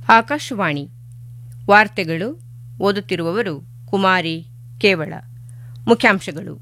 ಆಕಾಶವಾಣಿ ವಾರ್ತೆಗಳು ಓದುತ್ತಿರುವವರು ಕುಮಾರಿ ಕೇವಳ ಮುಖ್ಯಾಂಶಗಳು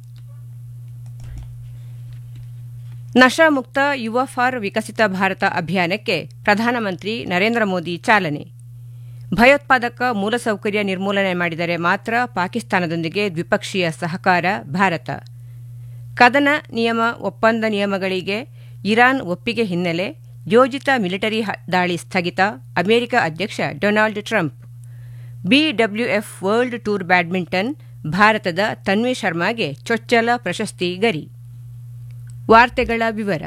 ನಶಾಮುಕ್ತ ಯುವ ಫಾರ್ ವಿಕಸಿತ ಭಾರತ ಅಭಿಯಾನಕ್ಕೆ ಪ್ರಧಾನಮಂತ್ರಿ ನರೇಂದ್ರ ಮೋದಿ ಚಾಲನೆ ಭಯೋತ್ಪಾದಕ ಮೂಲಸೌಕರ್ಯ ನಿರ್ಮೂಲನೆ ಮಾಡಿದರೆ ಮಾತ್ರ ಪಾಕಿಸ್ತಾನದೊಂದಿಗೆ ದ್ವಿಪಕ್ಷೀಯ ಸಹಕಾರ ಭಾರತ ಕದನ ನಿಯಮ ಒಪ್ಪಂದ ನಿಯಮಗಳಿಗೆ ಇರಾನ್ ಒಪ್ಪಿಗೆ ಹಿನ್ನೆಲೆ ಯೋಜಿತ ಮಿಲಿಟರಿ ದಾಳಿ ಸ್ಥಗಿತ ಅಮೆರಿಕ ಅಧ್ಯಕ್ಷ Donald Trump BWF world tour badminton ಭಾರತದ ತನ್ವಿ ಶರ್ಮಾಗೆ ಚೊಚ್ಚಲ ಪ್ರಶಸ್ತಿ ಗರಿ ವಾರ್ತೆಗಳ ವಿವರ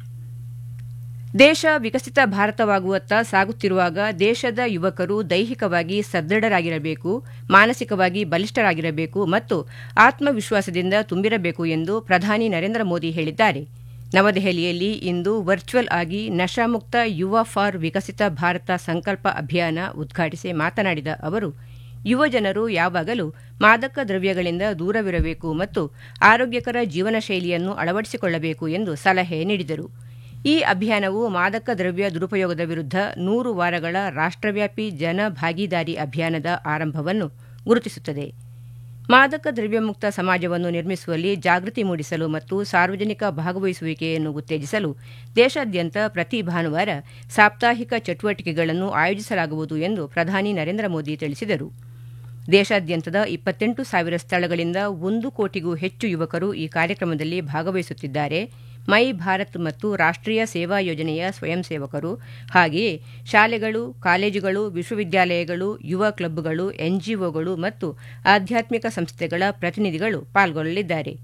ದೇಶ ವಿಕಸಿತ ಭಾರತವಾಗುವತ್ತ ಸಾಗುತ್ತಿರುವಾಗ ದೇಶದ ಯುವಕರು ದೈಹಿಕವಾಗಿ ಸದೃಢರಾಗಿರಬೇಕು ಮಾನಸಿಕವಾಗಿ ಬಲಿಷ್ಠರಾಗಿರಬೇಕು ಮತ್ತು ಆತ್ಮವಿಶ್ವಾಸದಿಂದ ತುಂಬಿರಬೇಕು ಎಂದು ಪ್ರಧಾನಿ ನರೇಂದ್ರ ಮೋದಿ ಹೇಳಿದ್ದಾರೆ ನವದೆಹಲಿಯಲ್ಲಿ ಇಂದು ವರ್ಚುವಲ್ ಆಗಿ ನಶಾಮುಕ್ತ ಯುವ ಫಾರ್ ವಿಕಸಿತ ಭಾರತ ಸಂಕಲ್ಪ ಅಭಿಯಾನ ಉದ್ಘಾಟಿಸಿ ಮಾತನಾಡಿದ ಅವರು ಯುವಜನರು ಯಾವಾಗಲೂ ಮಾದಕ ದ್ರವ್ಯಗಳಿಂದ ದೂರವಿರಬೇಕು ಮತ್ತು ಆರೋಗ್ಯಕರ ಜೀವನ ಶೈಲಿಯನ್ನು ಅಳವಡಿಸಿಕೊಳ್ಳಬೇಕು ಎಂದು ಸಲಹೆ ನೀಡಿದರು ಈ ಅಭಿಯಾನವು ಮಾದಕ ದ್ರವ್ಯ ದುರುಪಯೋಗದ ವಿರುದ್ಧ ನೂರು ವಾರಗಳ ರಾಷ್ಟವ್ಯಾಪಿ ಜನ ಭಾಗೀದಾರಿ ಅಭಿಯಾನದ ಆರಂಭವನ್ನು ಗುರುತಿಸುತ್ತದೆ ಮಾದಕ ದ್ರವ್ಯಮುಕ್ತ ಸಮಾಜವನ್ನು ನಿರ್ಮಿಸುವಲ್ಲಿ ಜಾಗೃತಿ ಮೂಡಿಸಲು ಮತ್ತು ಸಾರ್ವಜನಿಕ ಭಾಗವಹಿಸುವಿಕೆಯನ್ನು ಉತ್ತೇಜಿಸಲು ದೇಶಾದ್ಯಂತ ಪ್ರತಿ ಭಾನುವಾರ ಸಾಪ್ತಾಹಿಕ ಚಟುವಟಿಕೆಗಳನ್ನು ಆಯೋಜಿಸಲಾಗುವುದು ಎಂದು ಪ್ರಧಾನಿ ನರೇಂದ್ರ ಮೋದಿ ತಿಳಿಸಿದರು ದೇಶಾದ್ಯಂತದ ಇಪ್ಪತ್ತೆಂಟು ಸಾವಿರ ಸ್ಥಳಗಳಿಂದ ಒಂದು ಕೋಟಿಗೂ ಹೆಚ್ಚು ಯುವಕರು ಈ ಕಾರ್ಯಕ್ರಮದಲ್ಲಿ ಭಾಗವಹಿಸುತ್ತಿದ್ದಾರೆ ಮೈ ಭಾರತ್ ಮತ್ತು ರಾಷ್ಟೀಯ ಸೇವಾ ಯೋಜನೆಯ ಸ್ವಯಂ ಸೇವಕರು ಹಾಗೆಯೇ ಶಾಲೆಗಳು ಕಾಲೇಜುಗಳು ವಿಶ್ವವಿದ್ಯಾಲಯಗಳು ಯುವ ಕ್ಲಬ್ಗಳು ಎನ್ಜಿಒಗಳು ಮತ್ತು ಆಧ್ಯಾತ್ಮಿಕ ಸಂಸ್ಥೆಗಳ ಪ್ರತಿನಿಧಿಗಳು ಪಾಲ್ಗೊಳ್ಳಲಿದ್ದಾರೆ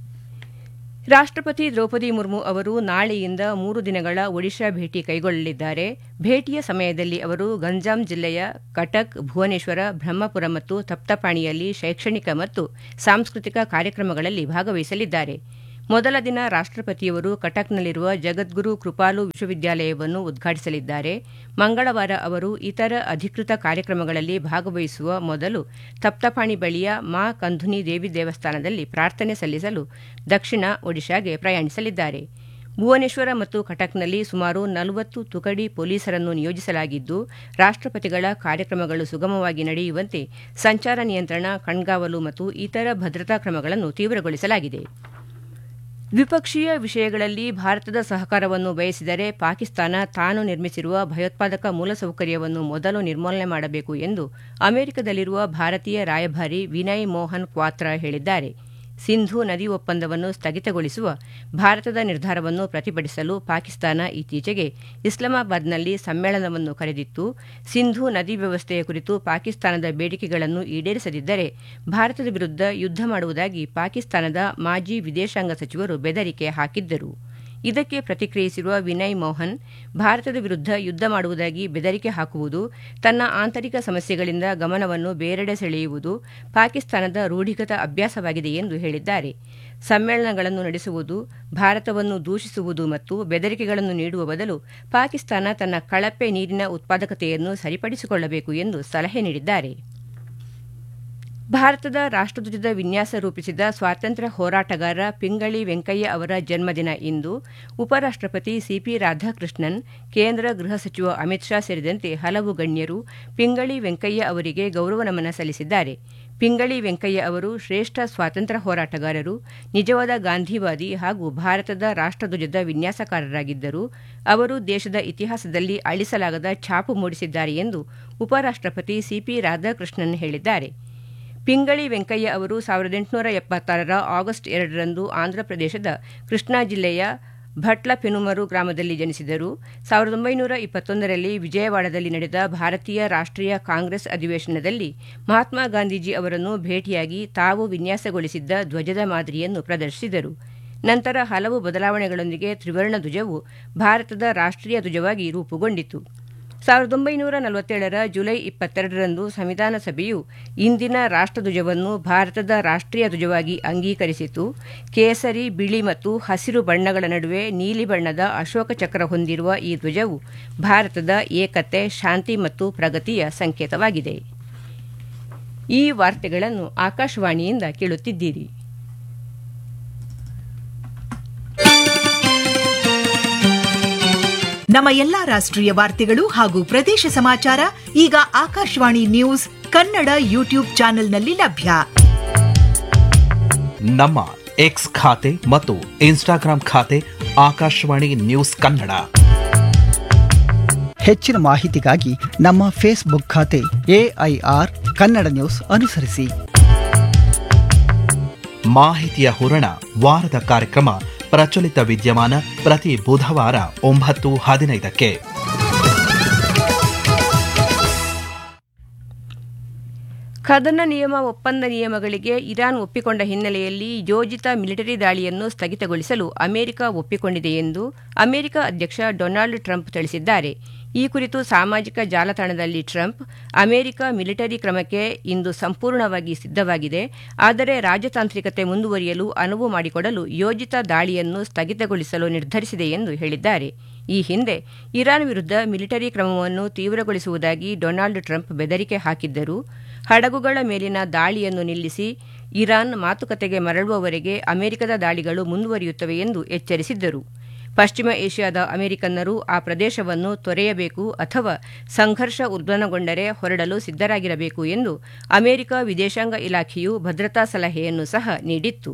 ರಾಷ್ಟಪತಿ ದ್ರೌಪದಿ ಮುರ್ಮು ಅವರು ನಾಳೆಯಿಂದ ಮೂರು ದಿನಗಳ ಒಡಿಶಾ ಭೇಟಿ ಕೈಗೊಳ್ಳಲಿದ್ದಾರೆ ಭೇಟಿಯ ಸಮಯದಲ್ಲಿ ಅವರು ಗಂಜಾಂ ಜಿಲ್ಲೆಯ ಕಟಕ್ ಭುವನೇಶ್ವರ ಬ್ರಹ್ಮಪುರ ಮತ್ತು ತಪ್ತಪಾಣಿಯಲ್ಲಿ ಶೈಕ್ಷಣಿಕ ಮತ್ತು ಸಾಂಸ್ಕೃತಿಕ ಕಾರ್ಯಕ್ರಮಗಳಲ್ಲಿ ಭಾಗವಹಿಸಲಿದ್ದಾರೆ ಮೊದಲ ದಿನ ರಾಷ್ಟಪತಿಯವರು ಕಟಕ್ನಲ್ಲಿರುವ ಜಗದ್ಗುರು ಕೃಪಾಲು ವಿಶ್ವವಿದ್ಯಾಲಯವನ್ನು ಉದ್ಘಾಟಿಸಲಿದ್ದಾರೆ ಮಂಗಳವಾರ ಅವರು ಇತರ ಅಧಿಕೃತ ಕಾರ್ಯಕ್ರಮಗಳಲ್ಲಿ ಭಾಗವಹಿಸುವ ಮೊದಲು ತಪ್ತಪಾಣಿ ಬಳಿಯ ಮಾ ಕಂಧುನಿ ದೇವಿ ದೇವಸ್ಥಾನದಲ್ಲಿ ಪ್ರಾರ್ಥನೆ ಸಲ್ಲಿಸಲು ದಕ್ಷಿಣ ಒಡಿಶಾಗೆ ಪ್ರಯಾಣಿಸಲಿದ್ದಾರೆ ಭುವನೇಶ್ವರ ಮತ್ತು ಕಟಕ್ನಲ್ಲಿ ಸುಮಾರು ನಲವತ್ತು ತುಕಡಿ ಪೊಲೀಸರನ್ನು ನಿಯೋಜಿಸಲಾಗಿದ್ದು ರಾಷ್ಟಪತಿಗಳ ಕಾರ್ಯಕ್ರಮಗಳು ಸುಗಮವಾಗಿ ನಡೆಯುವಂತೆ ಸಂಚಾರ ನಿಯಂತ್ರಣ ಕಣ್ಗಾವಲು ಮತ್ತು ಇತರ ಭದ್ರತಾ ಕ್ರಮಗಳನ್ನು ತೀವ್ರಗೊಳಿಸಲಾಗಿದೆ ದ್ವಿಪಕ್ಷೀಯ ವಿಷಯಗಳಲ್ಲಿ ಭಾರತದ ಸಹಕಾರವನ್ನು ಬಯಸಿದರೆ ಪಾಕಿಸ್ತಾನ ತಾನು ನಿರ್ಮಿಸಿರುವ ಭಯೋತ್ಪಾದಕ ಮೂಲಸೌಕರ್ಯವನ್ನು ಮೊದಲು ನಿರ್ಮೂಲನೆ ಮಾಡಬೇಕು ಎಂದು ಅಮೆರಿಕದಲ್ಲಿರುವ ಭಾರತೀಯ ರಾಯಭಾರಿ ವಿನಯ್ ಮೋಹನ್ ಕ್ವಾತ್ರಾ ಹೇಳಿದ್ದಾರೆ ಸಿಂಧೂ ನದಿ ಒಪ್ಪಂದವನ್ನು ಸ್ಥಗಿತಗೊಳಿಸುವ ಭಾರತದ ನಿರ್ಧಾರವನ್ನು ಪ್ರತಿಭಟಿಸಲು ಪಾಕಿಸ್ತಾನ ಇತ್ತೀಚೆಗೆ ಇಸ್ಲಾಮಾಬಾದ್ನಲ್ಲಿ ಸಮ್ಮೇಳನವನ್ನು ಕರೆದಿತ್ತು ಸಿಂಧೂ ನದಿ ವ್ಯವಸ್ಥೆಯ ಕುರಿತು ಪಾಕಿಸ್ತಾನದ ಬೇಡಿಕೆಗಳನ್ನು ಈಡೇರಿಸದಿದ್ದರೆ ಭಾರತದ ವಿರುದ್ಧ ಯುದ್ಧ ಮಾಡುವುದಾಗಿ ಪಾಕಿಸ್ತಾನದ ಮಾಜಿ ವಿದೇಶಾಂಗ ಸಚಿವರು ಬೆದರಿಕೆ ಹಾಕಿದ್ದರು ಇದಕ್ಕೆ ಪ್ರತಿಕ್ರಿಯಿಸಿರುವ ವಿನಯ್ ಮೋಹನ್ ಭಾರತದ ವಿರುದ್ಧ ಯುದ್ಧ ಮಾಡುವುದಾಗಿ ಬೆದರಿಕೆ ಹಾಕುವುದು ತನ್ನ ಆಂತರಿಕ ಸಮಸ್ಯೆಗಳಿಂದ ಗಮನವನ್ನು ಬೇರೆಡೆ ಸೆಳೆಯುವುದು ಪಾಕಿಸ್ತಾನದ ರೂಢಿಗತ ಅಭ್ಯಾಸವಾಗಿದೆ ಎಂದು ಹೇಳಿದ್ದಾರೆ ಸಮ್ಮೇಳನಗಳನ್ನು ನಡೆಸುವುದು ಭಾರತವನ್ನು ದೂಷಿಸುವುದು ಮತ್ತು ಬೆದರಿಕೆಗಳನ್ನು ನೀಡುವ ಬದಲು ಪಾಕಿಸ್ತಾನ ತನ್ನ ಕಳಪೆ ನೀರಿನ ಉತ್ಪಾದಕತೆಯನ್ನು ಸರಿಪಡಿಸಿಕೊಳ್ಳಬೇಕು ಎಂದು ಸಲಹೆ ನೀಡಿದ್ದಾರೆ ಭಾರತದ ರಾಷ್ಟಧ್ವಜದ ವಿನ್ಯಾಸ ರೂಪಿಸಿದ ಸ್ವಾತಂತ್ರ್ಯ ಹೋರಾಟಗಾರ ಪಿಂಗಳಿ ವೆಂಕಯ್ಯ ಅವರ ಜನ್ಮದಿನ ಇಂದು ಉಪರಾಷ್ಟಪತಿ ಸಿಪಿ ರಾಧಾಕೃಷ್ಣನ್ ಕೇಂದ್ರ ಗೃಹ ಸಚಿವ ಅಮಿತ್ ಶಾ ಸೇರಿದಂತೆ ಹಲವು ಗಣ್ಯರು ಪಿಂಗಳಿ ವೆಂಕಯ್ಯ ಅವರಿಗೆ ಗೌರವ ನಮನ ಸಲ್ಲಿಸಿದ್ದಾರೆ ಪಿಂಗಳಿ ವೆಂಕಯ್ಯ ಅವರು ಶ್ರೇಷ್ಠ ಸ್ವಾತಂತ್ರ್ಯ ಹೋರಾಟಗಾರರು ನಿಜವಾದ ಗಾಂಧಿವಾದಿ ಹಾಗೂ ಭಾರತದ ರಾಷ್ಟಧ್ವಜದ ವಿನ್ಯಾಸಕಾರರಾಗಿದ್ದರು ಅವರು ದೇಶದ ಇತಿಹಾಸದಲ್ಲಿ ಅಳಿಸಲಾಗದ ಛಾಪು ಮೂಡಿಸಿದ್ದಾರೆ ಎಂದು ಉಪರಾಷ್ಟಪತಿ ಸಿಪಿ ರಾಧಾಕೃಷ್ಣನ್ ಹೇಳಿದ್ದಾರೆ ಪಿಂಗಳಿ ವೆಂಕಯ್ಯ ಅವರು ಸಾವಿರದ ಎಂಟುನೂರ ಎಪ್ಪತ್ತಾರರ ಆಗಸ್ಟ್ ಎರಡರಂದು ಆಂಧ್ರಪ್ರದೇಶದ ಕೃಷ್ಣಾ ಜಿಲ್ಲೆಯ ಭಟ್ಲ ಪೆನುಮರು ಗ್ರಾಮದಲ್ಲಿ ಜನಿಸಿದರು ಸಾವಿರದ ಒಂಬೈನೂರ ಇಪ್ಪತ್ತೊಂದರಲ್ಲಿ ವಿಜಯವಾಡದಲ್ಲಿ ನಡೆದ ಭಾರತೀಯ ರಾಷ್ಟೀಯ ಕಾಂಗ್ರೆಸ್ ಅಧಿವೇಶನದಲ್ಲಿ ಮಹಾತ್ಮ ಗಾಂಧೀಜಿ ಅವರನ್ನು ಭೇಟಿಯಾಗಿ ತಾವು ವಿನ್ಯಾಸಗೊಳಿಸಿದ್ದ ಧ್ವಜದ ಮಾದರಿಯನ್ನು ಪ್ರದರ್ಶಿಸಿದರು ನಂತರ ಹಲವು ಬದಲಾವಣೆಗಳೊಂದಿಗೆ ತ್ರಿವರ್ಣ ಧ್ವಜವು ಭಾರತದ ರಾಷ್ಟೀಯ ಧ್ವಜವಾಗಿ ರೂಪುಗೊಂಡಿತು ಸಾವಿರದ ಒಂಬೈನೂರ ನಲವತ್ತೇಳರ ಜುಲೈ ಇಪ್ಪತ್ತೆರಡರಂದು ಸಂವಿಧಾನ ಸಭೆಯು ಇಂದಿನ ರಾಷ್ಟಧ್ವಜವನ್ನು ಭಾರತದ ರಾಷ್ಟೀಯ ಧ್ವಜವಾಗಿ ಅಂಗೀಕರಿಸಿತು ಕೇಸರಿ ಬಿಳಿ ಮತ್ತು ಹಸಿರು ಬಣ್ಣಗಳ ನಡುವೆ ನೀಲಿ ಬಣ್ಣದ ಅಶೋಕ ಚಕ್ರ ಹೊಂದಿರುವ ಈ ಧ್ವಜವು ಭಾರತದ ಏಕತೆ ಶಾಂತಿ ಮತ್ತು ಪ್ರಗತಿಯ ಸಂಕೇತವಾಗಿದೆ ಈ ವಾರ್ತೆಗಳನ್ನು ಆಕಾಶವಾಣಿಯಿಂದ ಕೇಳುತ್ತಿದ್ದೀರಿ ನಮ್ಮ ಎಲ್ಲಾ ರಾಷ್ಟ್ರೀಯ ವಾರ್ತೆಗಳು ಹಾಗೂ ಪ್ರದೇಶ ಸಮಾಚಾರ ಈಗ ಆಕಾಶವಾಣಿ ನ್ಯೂಸ್ ಕನ್ನಡ ಯೂಟ್ಯೂಬ್ ಚಾನೆಲ್ನಲ್ಲಿ ಲಭ್ಯ ನಮ್ಮ ಎಕ್ಸ್ ಖಾತೆ ಮತ್ತು ಇನ್ಸ್ಟಾಗ್ರಾಂ ಖಾತೆ ಆಕಾಶವಾಣಿ ನ್ಯೂಸ್ ಕನ್ನಡ ಹೆಚ್ಚಿನ ಮಾಹಿತಿಗಾಗಿ ನಮ್ಮ ಫೇಸ್ಬುಕ್ ಖಾತೆ ಎಐಆರ್ ಕನ್ನಡ ನ್ಯೂಸ್ ಅನುಸರಿಸಿ ಮಾಹಿತಿಯ ಹೂರಣ ವಾರದ ಕಾರ್ಯಕ್ರಮ ಪ್ರಚಲಿತ ವಿದ್ಯಮಾನ ಪ್ರತಿ ಬುಧವಾರ ಒಂಬತ್ತು ಹದಿನೈದಕ್ಕೆ ಕದನ ನಿಯಮ ಒಪ್ಪಂದ ನಿಯಮಗಳಿಗೆ ಇರಾನ್ ಒಪ್ಪಿಕೊಂಡ ಹಿನ್ನೆಲೆಯಲ್ಲಿ ಯೋಜಿತ ಮಿಲಿಟರಿ ದಾಳಿಯನ್ನು ಸ್ಥಗಿತಗೊಳಿಸಲು ಅಮೆರಿಕ ಒಪ್ಪಿಕೊಂಡಿದೆ ಎಂದು ಅಮೆರಿಕ ಅಧ್ಯಕ್ಷ ಡೊನಾಲ್ಡ್ ಟ್ರಂಪ್ ತಿಳಿಸಿದ್ದಾರೆ ಈ ಕುರಿತು ಸಾಮಾಜಿಕ ಜಾಲತಾಣದಲ್ಲಿ ಟ್ರಂಪ್ ಅಮೆರಿಕ ಮಿಲಿಟರಿ ಕ್ರಮಕ್ಕೆ ಇಂದು ಸಂಪೂರ್ಣವಾಗಿ ಸಿದ್ಧವಾಗಿದೆ ಆದರೆ ರಾಜತಾಂತ್ರಿಕತೆ ಮುಂದುವರಿಯಲು ಅನುವು ಮಾಡಿಕೊಡಲು ಯೋಜಿತ ದಾಳಿಯನ್ನು ಸ್ಥಗಿತಗೊಳಿಸಲು ನಿರ್ಧರಿಸಿದೆ ಎಂದು ಹೇಳಿದ್ದಾರೆ ಈ ಹಿಂದೆ ಇರಾನ್ ವಿರುದ್ಧ ಮಿಲಿಟರಿ ಕ್ರಮವನ್ನು ತೀವ್ರಗೊಳಿಸುವುದಾಗಿ ಡೊನಾಲ್ಡ್ ಟ್ರಂಪ್ ಬೆದರಿಕೆ ಹಾಕಿದ್ದರು ಹಡಗುಗಳ ಮೇಲಿನ ದಾಳಿಯನ್ನು ನಿಲ್ಲಿಸಿ ಇರಾನ್ ಮಾತುಕತೆಗೆ ಮರಳುವವರೆಗೆ ಅಮೆರಿಕದ ದಾಳಿಗಳು ಮುಂದುವರಿಯುತ್ತವೆ ಎಂದು ಎಚ್ಚರಿಸಿದ್ದರು ಪಶ್ಚಿಮ ಏಷ್ಯಾದ ಅಮೆರಿಕನ್ನರು ಆ ಪ್ರದೇಶವನ್ನು ತೊರೆಯಬೇಕು ಅಥವಾ ಸಂಘರ್ಷ ಉಲ್ಬಣಗೊಂಡರೆ ಹೊರಡಲು ಸಿದ್ದರಾಗಿರಬೇಕು ಎಂದು ಅಮೆರಿಕ ವಿದೇಶಾಂಗ ಇಲಾಖೆಯು ಭದ್ರತಾ ಸಲಹೆಯನ್ನು ಸಹ ನೀಡಿತ್ತು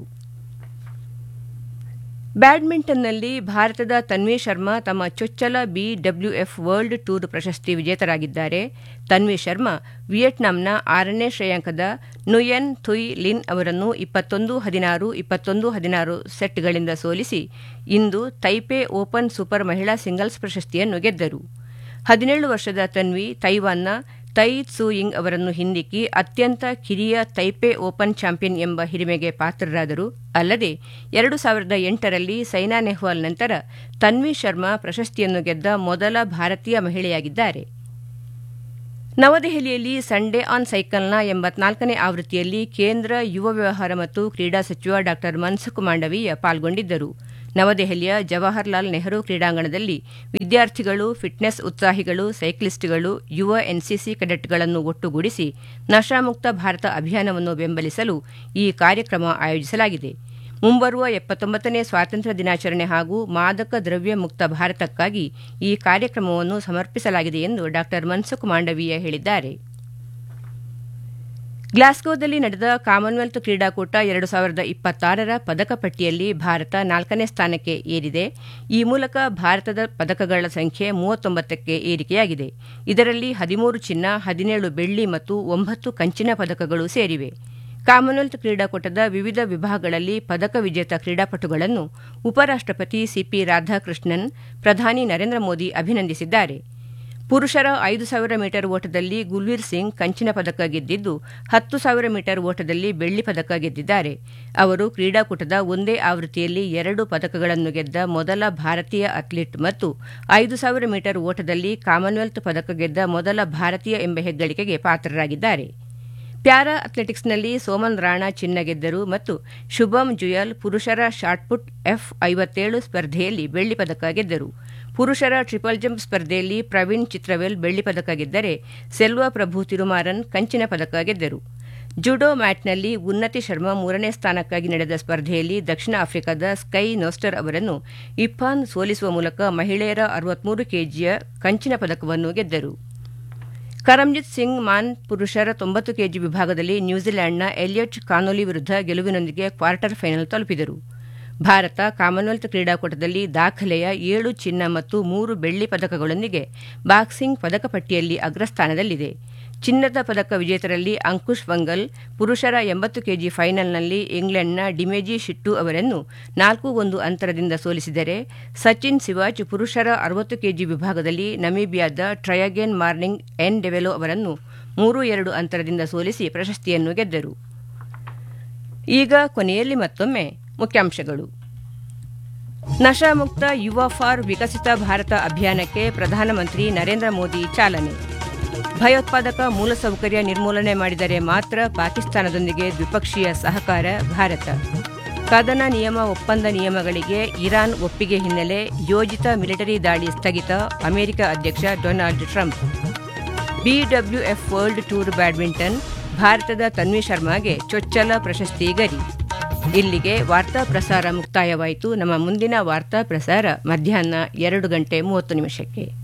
ಬ್ಯಾಡ್ಮಿಂಟನ್ನಲ್ಲಿ ಭಾರತದ ತನ್ವಿ ಶರ್ಮಾ ತಮ್ಮ ಚೊಚ್ಚಲ ಬಿಡಬ್ಲ್ಯೂಎಫ್ ವರ್ಲ್ಡ್ ಟೂರ್ ಪ್ರಶಸ್ತಿ ವಿಜೇತರಾಗಿದ್ದಾರೆ ತನ್ವಿ ಶರ್ಮಾ ವಿಯೆಟ್ನಾಂನ ಆರನೇ ಶ್ರೇಯಾಂಕದ ನುಯೆನ್ ಥುಯ್ ಲಿನ್ ಅವರನ್ನು ಇಪ್ಪತ್ತೊಂದು ಹದಿನಾರು ಇಪ್ಪತ್ತೊಂದು ಹದಿನಾರು ಸೆಟ್ಗಳಿಂದ ಸೋಲಿಸಿ ಇಂದು ತೈಪೆ ಓಪನ್ ಸೂಪರ್ ಮಹಿಳಾ ಸಿಂಗಲ್ಸ್ ಪ್ರಶಸ್ತಿಯನ್ನು ಗೆದ್ದರು ಹದಿನೇಳು ವರ್ಷದ ತನ್ವಿ ತೈವಾನ್ನ ತೈ ತ್ಸೂಯಿಂಗ್ ಅವರನ್ನು ಹಿಂದಿಕ್ಕಿ ಅತ್ಯಂತ ಕಿರಿಯ ತೈಪೆ ಓಪನ್ ಚಾಂಪಿಯನ್ ಎಂಬ ಹಿರಿಮೆಗೆ ಪಾತ್ರರಾದರು ಅಲ್ಲದೆ ಎರಡು ಸಾವಿರದ ಎಂಟರಲ್ಲಿ ಸೈನಾ ನೆಹ್ವಾಲ್ ನಂತರ ತನ್ವಿ ಶರ್ಮಾ ಪ್ರಶಸ್ತಿಯನ್ನು ಗೆದ್ದ ಮೊದಲ ಭಾರತೀಯ ಮಹಿಳೆಯಾಗಿದ್ದಾರೆ ನವದೆಹಲಿಯಲ್ಲಿ ಸಂಡೇ ಆನ್ ಸೈಕಲ್ನ ಎಂಬತ್ನಾಲ್ಕನೇ ಆವೃತ್ತಿಯಲ್ಲಿ ಕೇಂದ್ರ ಯುವ ವ್ಯವಹಾರ ಮತ್ತು ಕ್ರೀಡಾ ಸಚಿವ ಡಾ ಮನ್ಸುಖ್ ಮಾಂಡವೀಯ ಪಾಲ್ಗೊಂಡಿದ್ದರು ನವದೆಹಲಿಯ ಜವಾಹರ್ಲಾಲ್ ನೆಹರು ಕ್ರೀಡಾಂಗಣದಲ್ಲಿ ವಿದ್ಯಾರ್ಥಿಗಳು ಫಿಟ್ನೆಸ್ ಉತ್ಸಾಹಿಗಳು ಸೈಕ್ಲಿಸ್ಟ್ಗಳು ಯುವ ಎನ್ಸಿಸಿ ಕೆಡೆಟ್ಗಳನ್ನು ಒಟ್ಟುಗೂಡಿಸಿ ನಶಾಮುಕ್ತ ಭಾರತ ಅಭಿಯಾನವನ್ನು ಬೆಂಬಲಿಸಲು ಈ ಕಾರ್ಯಕ್ರಮ ಆಯೋಜಿಸಲಾಗಿದೆ ಮುಂಬರುವ ಎಪ್ಪತ್ತೊಂಬತ್ತನೇ ಸ್ವಾತಂತ್ರ್ಯ ದಿನಾಚರಣೆ ಹಾಗೂ ಮಾದಕ ದ್ರವ್ಯ ಮುಕ್ತ ಭಾರತಕ್ಕಾಗಿ ಈ ಕಾರ್ಯಕ್ರಮವನ್ನು ಸಮರ್ಪಿಸಲಾಗಿದೆ ಎಂದು ಡಾ ಮನ್ಸುಖ್ ಮಾಂಡವೀಯ ಹೇಳಿದ್ದಾರೆ ಗ್ಲಾಸ್ಗೋದಲ್ಲಿ ನಡೆದ ಕಾಮನ್ವೆಲ್ತ್ ಕ್ರೀಡಾಕೂಟ ಎರಡು ಸಾವಿರದ ಇಪ್ಪತ್ತಾರರ ಪದಕ ಪಟ್ಟಿಯಲ್ಲಿ ಭಾರತ ನಾಲ್ಕನೇ ಸ್ಥಾನಕ್ಕೆ ಏರಿದೆ ಈ ಮೂಲಕ ಭಾರತದ ಪದಕಗಳ ಸಂಖ್ಯೆ ಮೂವತ್ತೊಂಬತ್ತಕ್ಕೆ ಏರಿಕೆಯಾಗಿದೆ ಇದರಲ್ಲಿ ಹದಿಮೂರು ಚಿನ್ನ ಹದಿನೇಳು ಬೆಳ್ಳಿ ಮತ್ತು ಒಂಬತ್ತು ಕಂಚಿನ ಪದಕಗಳು ಸೇರಿವೆ ಕಾಮನ್ವೆಲ್ತ್ ಕ್ರೀಡಾಕೂಟದ ವಿವಿಧ ವಿಭಾಗಗಳಲ್ಲಿ ಪದಕ ವಿಜೇತ ಕ್ರೀಡಾಪಟುಗಳನ್ನು ಉಪರಾಷ್ಟಪತಿ ಸಿಪಿ ರಾಧಾಕೃಷ್ಣನ್ ಪ್ರಧಾನಿ ನರೇಂದ್ರ ಮೋದಿ ಅಭಿನಂದಿಸಿದ್ದಾರೆ ಪುರುಷರ ಐದು ಸಾವಿರ ಮೀಟರ್ ಓಟದಲ್ಲಿ ಗುಲ್ವೀರ್ ಸಿಂಗ್ ಕಂಚಿನ ಪದಕ ಗೆದ್ದಿದ್ದು ಹತ್ತು ಸಾವಿರ ಮೀಟರ್ ಓಟದಲ್ಲಿ ಬೆಳ್ಳಿ ಪದಕ ಗೆದ್ದಿದ್ದಾರೆ ಅವರು ಕ್ರೀಡಾಕೂಟದ ಒಂದೇ ಆವೃತ್ತಿಯಲ್ಲಿ ಎರಡು ಪದಕಗಳನ್ನು ಗೆದ್ದ ಮೊದಲ ಭಾರತೀಯ ಅಥ್ಲೀಟ್ ಮತ್ತು ಐದು ಸಾವಿರ ಮೀಟರ್ ಓಟದಲ್ಲಿ ಕಾಮನ್ವೆಲ್ತ್ ಪದಕ ಗೆದ್ದ ಮೊದಲ ಭಾರತೀಯ ಎಂಬ ಹೆಗ್ಗಳಿಕೆಗೆ ಪಾತ್ರರಾಗಿದ್ದಾರೆ ಪ್ಯಾರಾ ಅಥ್ಲೆಟಿಕ್ಸ್ನಲ್ಲಿ ಸೋಮನ್ ರಾಣಾ ಚಿನ್ನ ಗೆದ್ದರು ಮತ್ತು ಶುಭಂ ಜುಯಲ್ ಪುರುಷರ ಶಾಟ್ಪುಟ್ ಎಫ್ ಐವತ್ತೇಳು ಸ್ಪರ್ಧೆಯಲ್ಲಿ ಬೆಳ್ಳಿ ಪದಕ ಗೆದ್ದರು ಪುರುಷರ ಟ್ರಿಪಲ್ ಜಂಪ್ ಸ್ಪರ್ಧೆಯಲ್ಲಿ ಪ್ರವೀಣ್ ಚಿತ್ರವೆಲ್ ಬೆಳ್ಳಿ ಪದಕ ಗೆದ್ದರೆ ಸೆಲ್ವ ಪ್ರಭು ತಿರುಮಾರನ್ ಕಂಚಿನ ಪದಕ ಗೆದ್ದರು ಜುಡೋ ಮ್ಯಾಟ್ನಲ್ಲಿ ಉನ್ನತಿ ಶರ್ಮಾ ಮೂರನೇ ಸ್ಥಾನಕ್ಕಾಗಿ ನಡೆದ ಸ್ಪರ್ಧೆಯಲ್ಲಿ ದಕ್ಷಿಣ ಆಫ್ರಿಕಾದ ಸ್ಕೈ ನೋಸ್ಟರ್ ಅವರನ್ನು ಇಫಾನ್ ಸೋಲಿಸುವ ಮೂಲಕ ಮಹಿಳೆಯರ ಅರವತ್ಮೂರು ಕೆಜಿಯ ಕಂಚಿನ ಪದಕವನ್ನು ಗೆದ್ದರು ಕರಮ್ಜಿತ್ ಸಿಂಗ್ ಮಾನ್ ಪುರುಷರ ತೊಂಬತ್ತು ಕೆಜಿ ವಿಭಾಗದಲ್ಲಿ ನ್ಯೂಜಿಲೆಂಡ್ನ ಎಲಿಯಟ್ ಕಾನೋಲಿ ವಿರುದ್ಧ ಗೆಲುವಿನೊಂದಿಗೆ ಕ್ವಾರ್ಟರ್ ಫೈನಲ್ ತಲುಪಿದರು ಭಾರತ ಕಾಮನ್ವೆಲ್ತ್ ಕ್ರೀಡಾಕೂಟದಲ್ಲಿ ದಾಖಲೆಯ ಏಳು ಚಿನ್ನ ಮತ್ತು ಮೂರು ಬೆಳ್ಳಿ ಪದಕಗಳೊಂದಿಗೆ ಬಾಕ್ಸಿಂಗ್ ಪದಕ ಪಟ್ಟಿಯಲ್ಲಿ ಅಗ್ರಸ್ಥಾನದಲ್ಲಿದೆ ಚಿನ್ನದ ಪದಕ ವಿಜೇತರಲ್ಲಿ ಅಂಕುಶ್ ವಂಗಲ್ ಪುರುಷರ ಎಂಬತ್ತು ಕೆಜಿ ಫೈನಲ್ನಲ್ಲಿ ಇಂಗ್ಲೆಂಡ್ನ ಡಿಮೆಜಿ ಶಿಟ್ಟು ಅವರನ್ನು ನಾಲ್ಕು ಒಂದು ಅಂತರದಿಂದ ಸೋಲಿಸಿದರೆ ಸಚಿನ್ ಸಿವಾಚ್ ಪುರುಷರ ಅರವತ್ತು ಕೆಜಿ ವಿಭಾಗದಲ್ಲಿ ನಮೀಬಿಯಾದ ಟ್ರಯಗೇನ್ ಮಾರ್ನಿಂಗ್ ಎನ್ ಡೆವೆಲೋ ಅವರನ್ನು ಮೂರು ಎರಡು ಅಂತರದಿಂದ ಸೋಲಿಸಿ ಪ್ರಶಸ್ತಿಯನ್ನು ಗೆದ್ದರು ಈಗ ಕೊನೆಯಲ್ಲಿ ಮತ್ತೊಮ್ಮೆ ಮುಖ್ಯಾಂಶಗಳು ನಶಾಮುಕ್ತ ಯುವ ಫಾರ್ ವಿಕಸಿತ ಭಾರತ ಅಭಿಯಾನಕ್ಕೆ ಪ್ರಧಾನಮಂತ್ರಿ ನರೇಂದ್ರ ಮೋದಿ ಚಾಲನೆ ಭಯೋತ್ಪಾದಕ ಮೂಲಸೌಕರ್ಯ ನಿರ್ಮೂಲನೆ ಮಾಡಿದರೆ ಮಾತ್ರ ಪಾಕಿಸ್ತಾನದೊಂದಿಗೆ ದ್ವಿಪಕ್ಷೀಯ ಸಹಕಾರ ಭಾರತ ಕದನ ನಿಯಮ ಒಪ್ಪಂದ ನಿಯಮಗಳಿಗೆ ಇರಾನ್ ಒಪ್ಪಿಗೆ ಹಿನ್ನೆಲೆ ಯೋಜಿತ ಮಿಲಿಟರಿ ದಾಳಿ ಸ್ಥಗಿತ ಅಮೆರಿಕ ಅಧ್ಯಕ್ಷ Donald Trump BWF world tour badminton ಭಾರತದ ತನ್ವಿ ಶರ್ಮಾಗೆ ಚೊಚ್ಚಲ ಪ್ರಶಸ್ತಿ ಗರಿ ಇಲ್ಲಿಗೆ ವಾರ್ತಾ ಪ್ರಸಾರ ಮುಕ್ತಾಯವಾಯಿತು ನಮ್ಮ ಮುಂದಿನ ವಾರ್ತಾ ಪ್ರಸಾರ ಮಧ್ಯಾಹ್ನ ಎರಡು ಗಂಟೆ ಮೂವತ್ತು ನಿಮಿಷಕ್ಕೆ